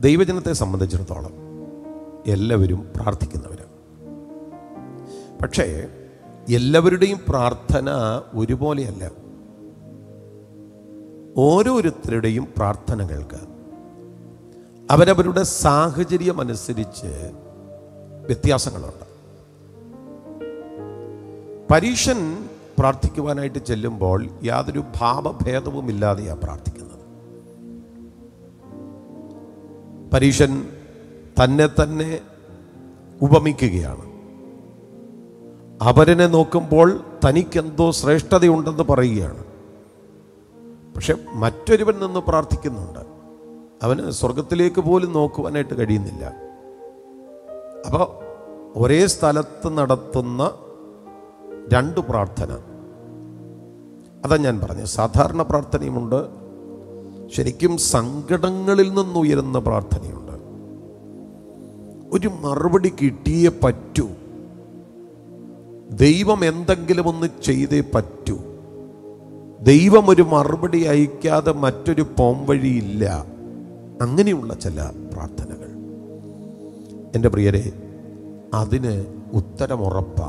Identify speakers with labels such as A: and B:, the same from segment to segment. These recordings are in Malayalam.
A: ദൈവജനത്തെ സംബന്ധിച്ചിടത്തോളം എല്ലാവരും പ്രാർത്ഥിക്കുന്നവരാണ് പക്ഷേ എല്ലാവരുടെയും പ്രാർത്ഥന ഒരുപോലെയല്ല ഓരോരുത്തരുടെയും പ്രാർത്ഥനകൾക്ക് അവരവരുടെ സാഹചര്യം അനുസരിച്ച് വ്യത്യാസങ്ങളുണ്ട് പരീക്ഷൻ പ്രാർത്ഥിക്കുവാനായിട്ട് ചെല്ലുമ്പോൾ യാതൊരു ഭാവഭേദവുമില്ലാതെയാണ് പ്രാർത്ഥിക്കുന്നത് പരീക്ഷൻ തന്നെ തന്നെ ഉപമിക്കുകയാണ് അവരനെ നോക്കുമ്പോൾ തനിക്കെന്തോ ശ്രേഷ്ഠതയുണ്ടെന്ന് പറയുകയാണ് പക്ഷെ മറ്റൊരുവൻ നിന്ന് പ്രാർത്ഥിക്കുന്നുണ്ട് അവന് സ്വർഗത്തിലേക്ക് പോലും നോക്കുവാനായിട്ട് കഴിയുന്നില്ല അപ്പോൾ ഒരേ സ്ഥലത്ത് നടത്തുന്ന രണ്ട് പ്രാർത്ഥന അതാ ഞാൻ പറഞ്ഞു സാധാരണ പ്രാർത്ഥനയുമുണ്ട് ശരിക്കും സങ്കടങ്ങളിൽ നിന്നുയരുന്ന പ്രാർത്ഥനയുണ്ട് ഒരു മറുപടി കിട്ടിയേ പറ്റൂ ദൈവം എന്തെങ്കിലും ഒന്ന് ചെയ്തേ പറ്റൂ ദൈവം ഒരു മറുപടി അയക്കാതെ മറ്റൊരു പോംവഴിയില്ല അങ്ങനെയുള്ള ചില പ്രാർത്ഥനകൾ എൻ്റെ പ്രിയരെ അതിന് ഉത്തരമുറപ്പാ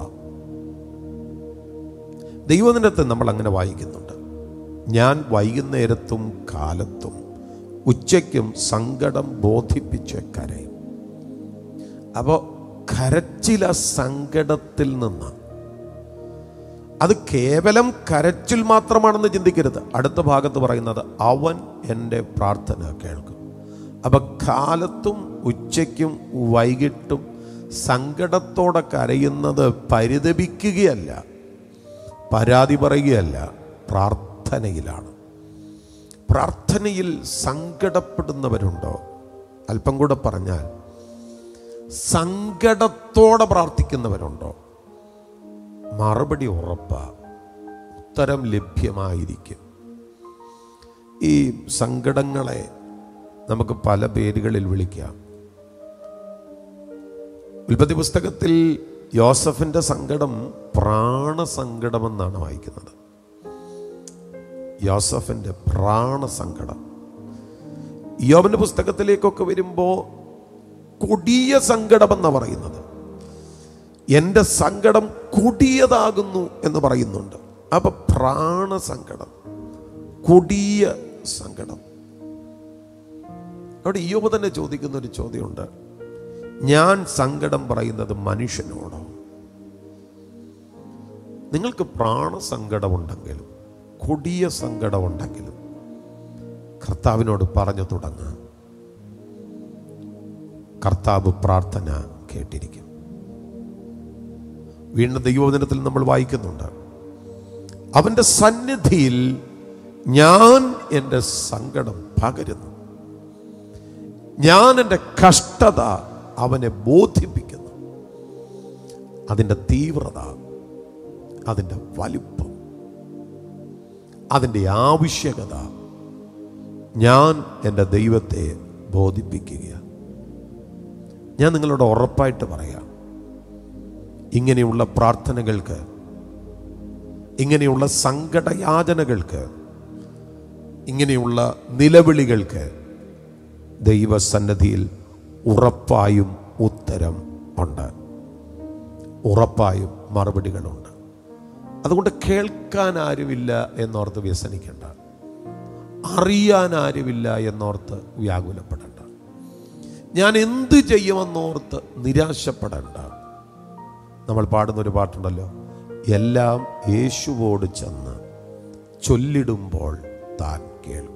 A: ദൈവദിനത്തെ നമ്മൾ അങ്ങനെ വായിക്കുന്നുണ്ട് ഞാൻ വൈകുന്നേരത്തും കാലത്തും ഉച്ചയ്ക്കും സങ്കടം ബോധിപ്പിച്ച് കരയും അപ്പോൾ കരച്ചില സങ്കടത്തിൽ നിന്ന് അത് കേവലം കരച്ചിൽ മാത്രമാണെന്ന് ചിന്തിക്കരുത് അടുത്ത ഭാഗത്ത് പറയുന്നത് അവൻ എൻ്റെ പ്രാർത്ഥന കേൾക്കും അപ്പൊ കാലത്തും ഉച്ചയ്ക്കും വൈകിട്ടും സങ്കടത്തോടെ കരയുന്നത് പരിതപിക്കുകയല്ല പരാതി പറയുകയല്ല പ്രാർത്ഥനയിലാണ് പ്രാർത്ഥനയിൽ സങ്കടപ്പെടുന്നവരുണ്ടോ അല്പം കൂടെ പറഞ്ഞാൽ സങ്കടത്തോടെ പ്രാർത്ഥിക്കുന്നവരുണ്ടോ മറുപടി ഉറപ്പാ ഉത്തരം ലഭ്യമായിരിക്കും ഈ സങ്കടങ്ങളെ നമുക്ക് പല പേരുകളിൽ വിളിക്കാം ഉൽപ്പത്തി പുസ്തകത്തിൽ യോസഫിന്റെ സങ്കടം പ്രാണസങ്കടമെന്നാണ് വായിക്കുന്നത് യോസഫിന്റെ പ്രാണസങ്കടം യോബിന്റെ പുസ്തകത്തിലേക്കൊക്കെ വരുമ്പോൾ കൊടിയ സങ്കടമെന്നാണ് പറയുന്നത് എൻ്റെ സങ്കടം കൊടിയതാകുന്നു എന്ന് പറയുന്നുണ്ട് അപ്പൊ പ്രാണസങ്കടം കൊടിയ സങ്കടം അവിടെ ഇയോബ് തന്നെ ചോദിക്കുന്ന ഒരു ചോദ്യമുണ്ട് ഞാൻ സങ്കടം പറയുന്നത് മനുഷ്യനോടോ നിങ്ങൾക്ക് പ്രാണസങ്കടമുണ്ടെങ്കിലും കൊടിയ സങ്കടമുണ്ടെങ്കിലും കർത്താവിനോട് പറഞ്ഞു തുടങ്ങുക കർത്താവ് പ്രാർത്ഥന കേട്ടിരിക്കും വീണ്ടും ദൈവവചനത്തിൽ നമ്മൾ വായിക്കുന്നുണ്ട് അവൻ്റെ സന്നിധിയിൽ ഞാൻ എൻ്റെ സങ്കടം പകരുന്നു ഞാൻ എൻ്റെ കഷ്ടത അവനെ ബോധിപ്പിക്കുന്നു അതിൻ്റെ തീവ്രത അതിൻ്റെ വലുപ്പം അതിൻ്റെ ആവശ്യകത ഞാൻ എൻ്റെ ദൈവത്തെ ബോധിപ്പിക്കുക ഞാൻ നിങ്ങളോട് ഉറപ്പായിട്ട് പറയാം ഇങ്ങനെയുള്ള പ്രാർത്ഥനകൾക്ക് ഇങ്ങനെയുള്ള സങ്കടയാചനകൾക്ക് ഇങ്ങനെയുള്ള നിലവിളികൾക്ക് ദൈവസന്നദ്ധിയിൽ ഉറപ്പായും ഉത്തരം ഉണ്ട് ഉറപ്പായും മറുപടികളുണ്ട് അതുകൊണ്ട് കേൾക്കാൻ ആരുമില്ല എന്നോർത്ത് വ്യസനിക്കേണ്ട അറിയാൻ ആരുമില്ല എന്നോർത്ത് വ്യാകുലപ്പെടേണ്ട ഞാൻ എന്ത് ചെയ്യുമെന്നോർത്ത് നിരാശപ്പെടേണ്ട നമ്മൾ പാടുന്ന ഒരു പാട്ടുണ്ടല്ലോ എല്ലാം യേശുവോട് ചെന്ന് ചൊല്ലിടുമ്പോൾ താൻ കേൾക്കും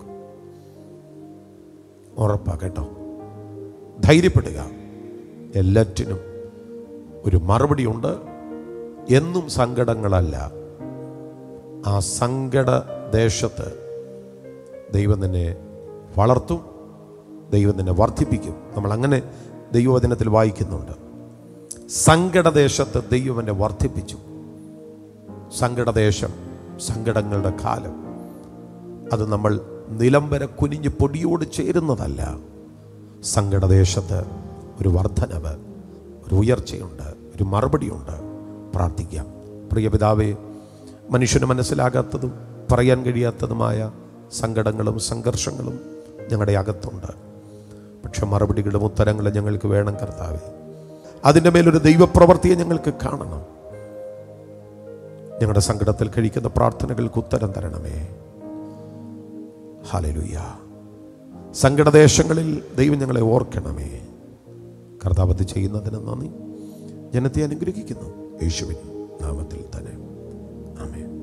A: ഉറപ്പാ കേട്ടോ ധൈര്യപ്പെടുക എല്ലാറ്റിനും ഒരു മറുപടിയുണ്ട് എന്നും സങ്കടങ്ങളല്ല ആ സങ്കട ദേശത്ത് ദൈവം നിന്നെ വളർത്തും ദൈവം നിന്നെ വർദ്ധിപ്പിക്കും നമ്മൾ അങ്ങനെ ദൈവവചനത്തിൽ വായിക്കുന്നുണ്ട് സങ്കടദേശത്ത് ദൈവം എന്നെ വർദ്ധിപ്പിച്ചു സങ്കടദേശം സങ്കടങ്ങളുടെ കാലം അത് നമ്മൾ നിലം വരെ കുനിഞ്ഞ് പൊടിയോട് ചേരുന്നതല്ല സങ്കടദേശത്ത് ഒരു വർധനവ് ഒരു ഉയർച്ചയുണ്ട് ഒരു മറുപടിയുണ്ട് പ്രാർത്ഥിക്കാം പ്രിയ പിതാവേ മനുഷ്യന് മനസ്സിലാകാത്തതും പറയാൻ കഴിയാത്തതുമായ സങ്കടങ്ങളും സംഘർഷങ്ങളും ഞങ്ങളുടെ അകത്തുണ്ട് പക്ഷെ മറുപടികളും ഉത്തരങ്ങളും ഞങ്ങൾക്ക് വേണം കർത്താവെ അതിൻ്റെ മേലൊരു ദൈവപ്രവർത്തിയെ ഞങ്ങൾക്ക് കാണണം ഞങ്ങളുടെ സങ്കടത്തിൽ കഴിക്കുന്ന പ്രാർത്ഥനകൾക്ക് ഉത്തരം തരണമേ ഹലലുയ്യ സങ്കടദേശങ്ങളിൽ ദൈവം ഞങ്ങളെ ഓർക്കണമേ കർത്താവ് അത് ചെയ്യുന്നതിന് നന്ദി ജനത്തെ അനുഗ്രഹിക്കുന്നു യേശുവിൻ നാമത്തിൽ തന്നെ ആമേൻ